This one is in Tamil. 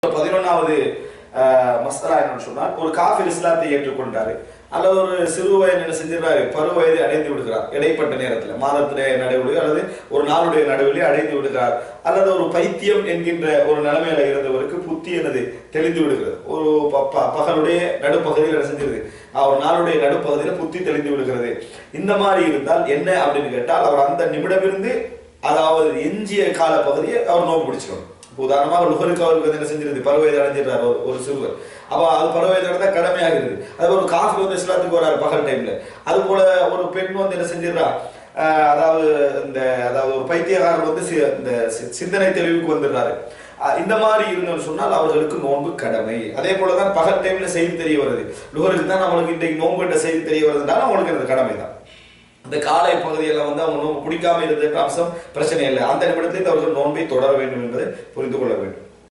பதினொன்னாவது மஸ்தலா என்னன்னு சொன்னால் ஒரு காஃபிர் இஸ்லாத்தை ஏற்றுக்கொண்டாரு அல்லது ஒரு சிறு வயது என்ன செஞ்சிடறாரு பரு வயதை அடைந்து விடுகிறார் இடைப்பட்ட நேரத்தில் மாதத்துடைய நடுவில் அல்லது ஒரு நாளுடைய நடுவிலே அடைந்து விடுகிறார் அல்லது ஒரு பைத்தியம் என்கின்ற ஒரு நிலைமையில இருந்தவருக்கு புத்தி என்னது தெளிந்து விடுகிறது ஒரு ப- ப- பகலுடைய நடுப்பகுதியில் என்ன செஞ்சிருது அஹ் ஒரு நாளுடைய நடுப்பகுதியில் புத்தி தெளிந்து விடுகிறது இந்த மாதிரி இருந்தால் என்ன அப்படின்னு கேட்டால் அவர் அந்த நிமிடமிருந்து அதாவது எஞ்சிய கால பகுதியை அவர் நோக்கு பிடிச்சிக்கணும் இப்போ உதாரணமாக லுகருக்கு அவருக்கு வந்து என்ன செஞ்சிருது பருவயது அடைஞ்சிடுறாரு ஒரு ஒரு சிறுவர் அப்போ அது பருவயது அடைந்தா கடமையாகிறது அது ஒரு காஃபி வந்து இஸ்லாத்துக்கு வராரு பகல் டைம்ல அது போல ஒரு பெண் வந்து என்ன செஞ்சிடறா ஆஹ் அதாவது இந்த அதாவது ஒரு பைத்தியக்காரர் வந்து சி- இந்த சி- சிந்தனை தெளிவுக்கு வந்துடுறாரு அஹ் இந்த மாதிரி இருந்தோம்னு சொன்னால் அவர்களுக்கு நோன்பு கடமை அதே போலதான் பகல் டைம்ல செய்தி தெரிய வருது லுகருக்கு தான் நம்மளுக்கு இன்றைக்கு நோன்பு என்ற செய்தி தெரிய வருதுன்றாலும் அவங்களுக்கு அந்த கடமை தான் இந்த காலை பகுதியெல்லாம் வந்து அவங்க நோன்பு பிடிக்காம இருந்த அம்சம் பிரச்சனை இல்லை அந்த நிமிடத்தில் அவர்கள் நோன்பை தொடர வேண்டும் என்பதை புரிந்து கொள்ள வேண்டும்